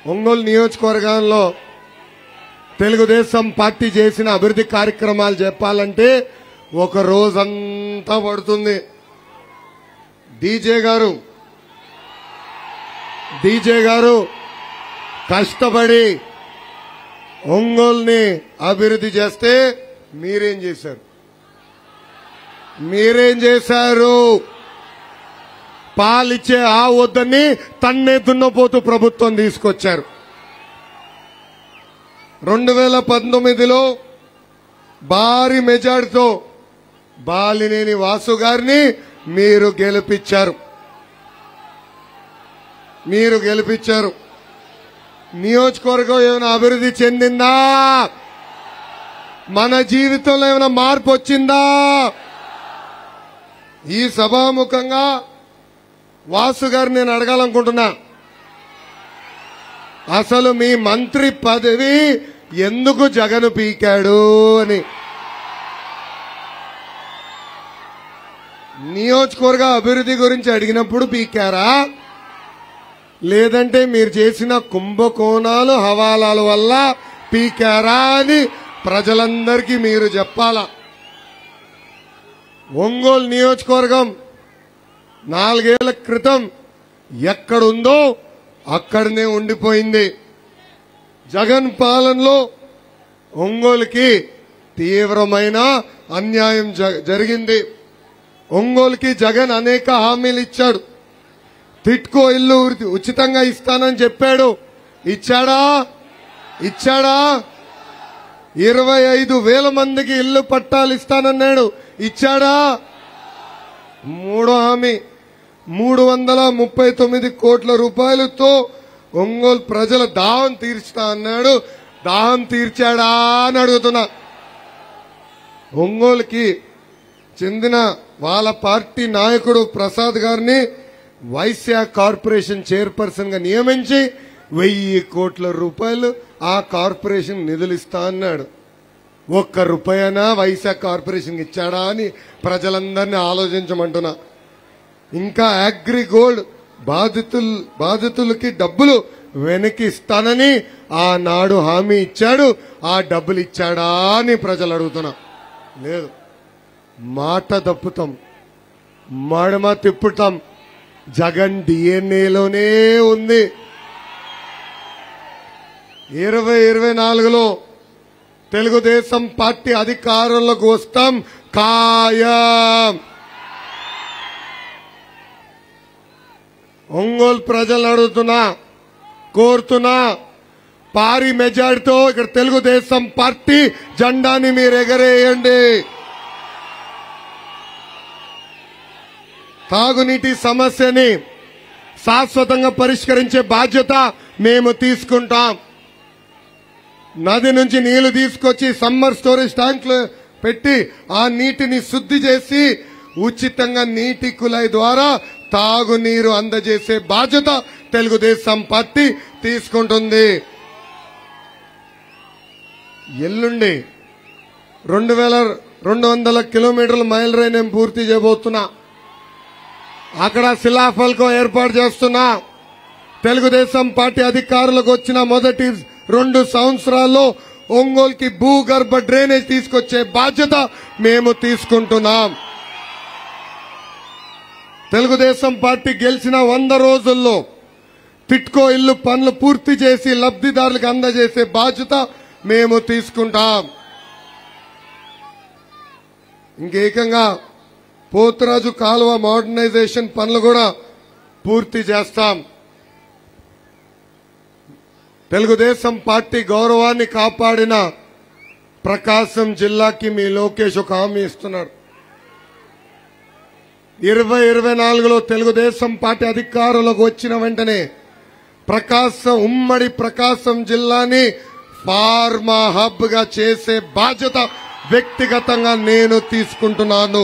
ఒంగోలు నియోజకవర్గంలో తెలుగుదేశం పార్టీ చేసిన అభివృద్ధి కార్యక్రమాలు చెప్పాలంటే ఒక రోజంతా పడుతుంది డీజే గారు డీజే గారు కష్టపడి ఒంగోలుని అభివృద్ధి చేస్తే మీరేం చేశారు మీరేం చేశారు పాలిచ్చే ఆ వద్దని తన్నే దున్నపోతూ ప్రభుత్వం తీసుకొచ్చారు రెండు వేల పంతొమ్మిదిలో భారీ మెజార్టీతో బాలినేని వాసు గారిని మీరు గెలిపించారు మీరు గెలిపించారు నియోజకవర్గం ఏమైనా అభివృద్ధి చెందిందా మన జీవితంలో ఏమైనా మార్పు వచ్చిందా ఈ సభాముఖంగా వాసు గారు నేను అడగాలనుకుంటున్నా అసలు మీ మంత్రి పదవి ఎందుకు జగన్ పీకాడు అని నియోజకవర్గ అభివృద్ధి గురించి అడిగినప్పుడు పీకారా లేదంటే మీరు చేసిన కుంభకోణాలు హవాలాల వల్ల పీకారా అని ప్రజలందరికీ మీరు చెప్పాలా ఒంగోలు నియోజకవర్గం నాలుగేళ్ల క్రితం ఎక్కడుందో అక్కడనే ఉండిపోయింది జగన్ పాలనలో ఒంగోలుకి తీవ్రమైన అన్యాయం జ- జరిగింది ఒంగోలుకి జగన్ అనేక హామీలు ఇచ్చాడు తిట్కో ఇల్లు ఉరి- ఉచితంగా ఇస్తానని చెప్పాడు ఇచ్చాడా ఇచ్చాడా ఇరవై ఐదు వేల మందికి ఇల్లు పట్టాలు ఇస్తానన్నాడు ఇచ్చాడా మూడో హామీ మూడు వందల ముప్పై తొమ్మిది కోట్ల రూపాయలతో ఒంగోలు ప్రజల దాహం తీర్చుతా అన్నాడు దాహం తీర్చాడా అని అడుగుతున్నా ఒంగోలుకి చెందిన వాళ్ళ పార్టీ నాయకుడు ప్రసాద్ గారిని వైశ్య కార్పొరేషన్ చైర్పర్సన్ గా నియమించి వెయ్యి కోట్ల రూపాయలు ఆ కార్పొరేషన్ నిధులు ఇస్తా అన్నాడు ఒక్క రూపాయనా వైశ్య కార్పొరేషన్ ఇచ్చాడా అని ప్రజలందరినీ ఆలోచించమంటున్నా ఇంకా అగ్రి గోల్డ్ బాధితులు బాధితులకి డబ్బులు వెనక్కి ఇస్తానని ఆనాడు హామీ ఇచ్చాడు ఆ డబ్బులు ఇచ్చాడా అని ప్రజలు అడుగుతున్నా లేదు మాట తప్పుతాం మడమ తిప్పుతాం జగన్ డిఎన్ఏలోనే ఉంది ఇరవై ఇరవై నాలుగులో తెలుగుదేశం పార్టీ అధికారంలోకి వస్తాం ఖాయం ఒంగోలు ప్రజలు అడుగుతున్నా కోరుతున్నా పారి మెజార్టీతో ఇక్కడ తెలుగుదేశం పార్టీ జెండాని మీరు ఎగరేయండి తాగునీటి సమస్యని శాశ్వతంగా పరిష్కరించే బాధ్యత మేము తీసుకుంటాం నది నుంచి నీళ్లు తీసుకొచ్చి సమ్మర్ స్టోరేజ్ ట్యాంకులు పెట్టి ఆ నీటిని శుద్ధి చేసి ఉచితంగా నీటి కులాయి ద్వారా తాగునీరు అందజేసే బాధ్యత తెలుగుదేశం పార్టీ తీసుకుంటుంది ఎల్లుండి రెండు వేల రెండు వందల కిలోమీటర్ల మైల్ రైన్ నేను పూర్తి చేయబోతున్నా అక్కడ శిలాఫలకం ఏర్పాటు చేస్తున్నా తెలుగుదేశం పార్టీ అధికారులకు వచ్చిన మొదటి రెండు సంవత్సరాల్లో ఒంగోలుకి భూగర్భ డ్రైనేజ్ తీసుకొచ్చే బాధ్యత మేము తీసుకుంటున్నాం తెలుగుదేశం పార్టీ గెలిచిన వంద రోజుల్లో తిట్కో ఇల్లు పనులు పూర్తి చేసి లబ్ధిదారులకు అందజేసే బాధ్యత మేము తీసుకుంటాం ఇంకేకంగా పోతురాజు కాలువ మోడర్నైజేషన్ పనులు కూడా పూర్తి చేస్తాం తెలుగుదేశం పార్టీ గౌరవాన్ని కాపాడిన ప్రకాశం జిల్లాకి మీ లోకేష్ ఒక హామీ ఇస్తున్నారు ఇరవై ఇరవై నాలుగులో తెలుగుదేశం పార్టీ అధికారంలోకి వచ్చిన వెంటనే ప్రకాశం ఉమ్మడి ప్రకాశం జిల్లాని ఫార్మా హబ్ గా చేసే బాధ్యత వ్యక్తిగతంగా నేను తీసుకుంటున్నాను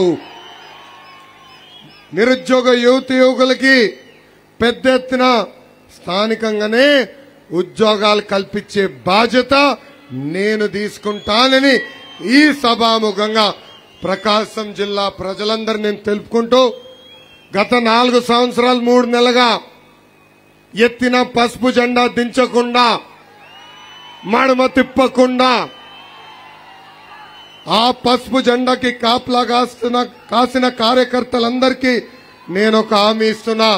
నిరుద్యోగ యువతి యువకులకి పెద్ద ఎత్తున స్థానికంగానే ఉద్యోగాలు కల్పించే బాధ్యత నేను తీసుకుంటానని ఈ సభాముఖంగా ప్రకాశం జిల్లా ప్రజలందరూ నేను తెలుపుకుంటూ గత నాలుగు సంవత్సరాలు మూడు నెలలుగా ఎత్తిన పసుపు జెండా దించకుండా మడమ తిప్పకుండా ఆ పసుపు జెండాకి కాపలా కాస్తున్న కాసిన కార్యకర్తలందరికీ నేను ఒక హామీ ఇస్తున్నా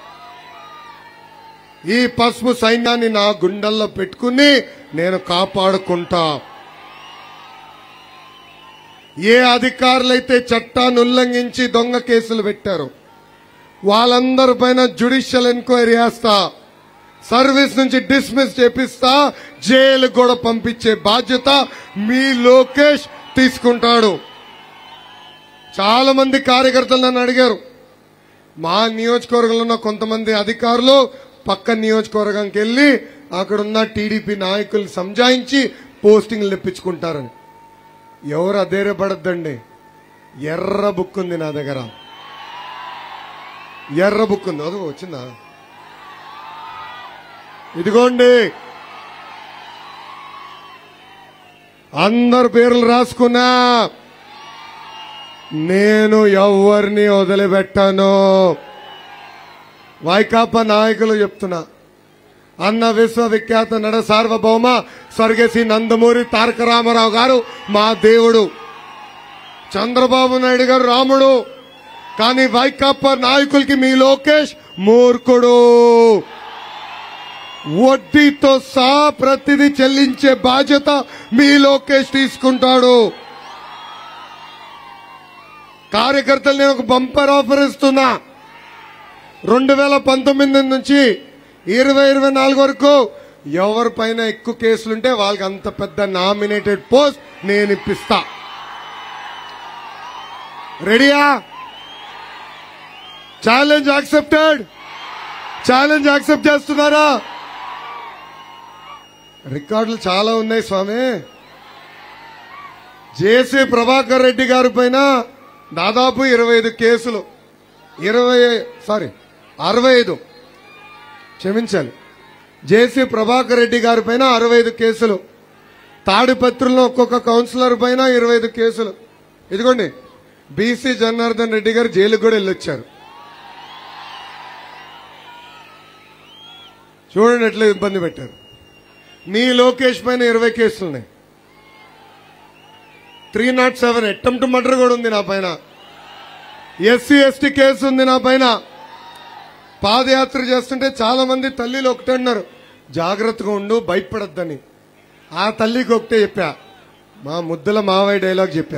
ఈ పసుపు సైన్యాన్ని నా గుండెల్లో పెట్టుకుని నేను కాపాడుకుంటా ఏ అధికారులైతే చట్టాన్ని ఉల్లంఘించి దొంగ కేసులు పెట్టారు వాళ్ళందరి పైన జ్యుడిషియల్ ఎంక్వైరీ చేస్తా సర్వీస్ నుంచి డిస్మిస్ చేపిస్తా జైలు కూడా పంపించే బాధ్యత మీ లోకేష్ తీసుకుంటాడు చాలా మంది కార్యకర్తలు నన్ను అడిగారు మా నియోజకవర్గంలో ఉన్న కొంతమంది అధికారులు పక్క నియోజకవర్గానికి వెళ్లి అక్కడున్న టీడీపీ నాయకుల్ని సంజాయించి పోస్టింగ్లు తెప్పించుకుంటారని ఎవరు అధైర్యపడద్దండి ఎర్ర బుక్ ఉంది నా దగ్గర ఎర్ర బుక్ ఉంది అదిగో వచ్చిందా ఇదిగోండి అందరు పేర్లు రాసుకున్నా నేను ఎవరిని వదిలిపెట్టాను వైకాపా నాయకులు చెప్తున్నా అన్న విశ్వవిఖ్యాత నడ సార్వభౌమ స్వర్గశ్రీ నందమూరి తారక రామారావు గారు మా దేవుడు చంద్రబాబు నాయుడు గారు రాముడు కానీ వైకాపా నాయకులకి మీ లోకేష్ మూర్ఖుడు వడ్డీతో సహా ప్రతిదీ చెల్లించే బాధ్యత మీ లోకేష్ తీసుకుంటాడు కార్యకర్తలు నేను ఒక బంపర్ ఆఫర్ ఇస్తున్నా రెండు వేల పంతొమ్మిది నుంచి ఇరవై ఇరవై నాలుగు వరకు ఎవరిపైన ఎక్కువ కేసులుంటే వాళ్ళకి అంత పెద్ద నామినేటెడ్ పోస్ట్ నేను ఇప్పిస్తా రెడీయా ఛాలెంజ్ యాక్సెప్టెడ్ ఛాలెంజ్ యాక్సెప్ట్ చేస్తున్నారా రికార్డులు చాలా ఉన్నాయి స్వామి జేసీ ప్రభాకర్ రెడ్డి గారి పైన దాదాపు ఇరవై ఐదు కేసులు ఇరవై సారీ అరవై ఐదు క్షమించాలి జేసీ ప్రభాకర్ రెడ్డి గారి పైన అరవై ఐదు కేసులు తాడిపత్రుల్లో ఒక్కొక్క కౌన్సిలర్ పైన ఇరవై ఐదు కేసులు ఇదిగోండి బీసీ జనార్దన్ రెడ్డి గారు జైలుకు కూడా వెళ్ళొచ్చారు చూడండి ఎట్లా ఇబ్బంది పెట్టారు మీ లోకేష్ పైన ఇరవై కేసులు ఉన్నాయి three naught seven attempt murder కూడా ఉంది నా పైన ఎస్సీ ఎస్టీ కేసు ఉంది నా పైన పాదయాత్ర చేస్తుంటే చాలా మంది తల్లిలు ఒకటే అన్నారు జాగ్రత్తగా ఉండు భయపడద్దని ఆ తల్లికి ఒకటే చెప్పా మా ముద్దుల మావయ్య డైలాగ్ చెప్పా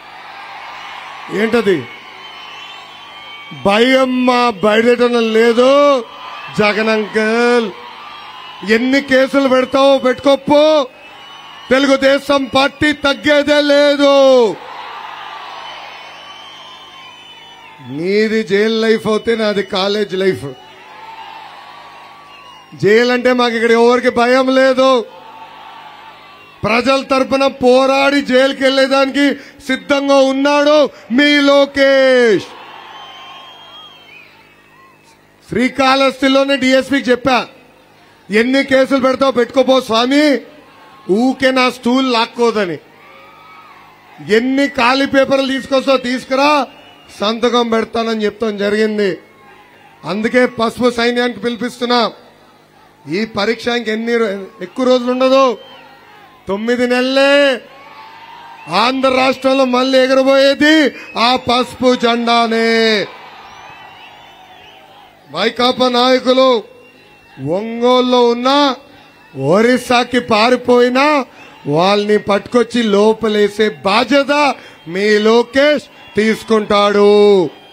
ఏంటది భయం మా బయటడం లేదు జగన్ అంకల్ ఎన్ని కేసులు పెడతావో పెట్టుకోపో తెలుగుదేశం పార్టీ తగ్గేదే లేదు నీది జైల్ లైఫ్ అవుతే నాది కాలేజ్ లైఫ్ జైలు అంటే మాకు ఇక్కడ ఎవరికి భయం లేదు ప్రజల తరపున పోరాడి జైలుకి వెళ్లేదానికి సిద్ధంగా ఉన్నాడు మీ లోకేష్ శ్రీకాళహస్తిలోనే డిఎస్పీకి చెప్పా ఎన్ని కేసులు పెడతావు పెట్టుకోపో స్వామి ఊకే నా స్టూల్ లాక్కోదని ఎన్ని ఖాళీ పేపర్లు తీసుకొస్తావు తీసుకురా సంతకం పెడతానని చెప్తాం జరిగింది అందుకే పసుపు సైన్యానికి పిలిపిస్తున్నా ఈ పరీక్ష ఇంకెన్ని రో- ఎక్కువ రోజులు ఉండదు తొమ్మిది నెలలే ఆంధ్ర రాష్ట్రంలో మళ్ళీ ఎగరబోయేది ఆ పసుపు జెండానే వైకాపా నాయకులు ఒంగోలులో ఉన్న ఒరిస్సాకి పారిపోయినా వాళ్ళని పట్టుకొచ్చి లోపలేసే బాధ్యత మీ లోకేష్ తీసుకుంటాడు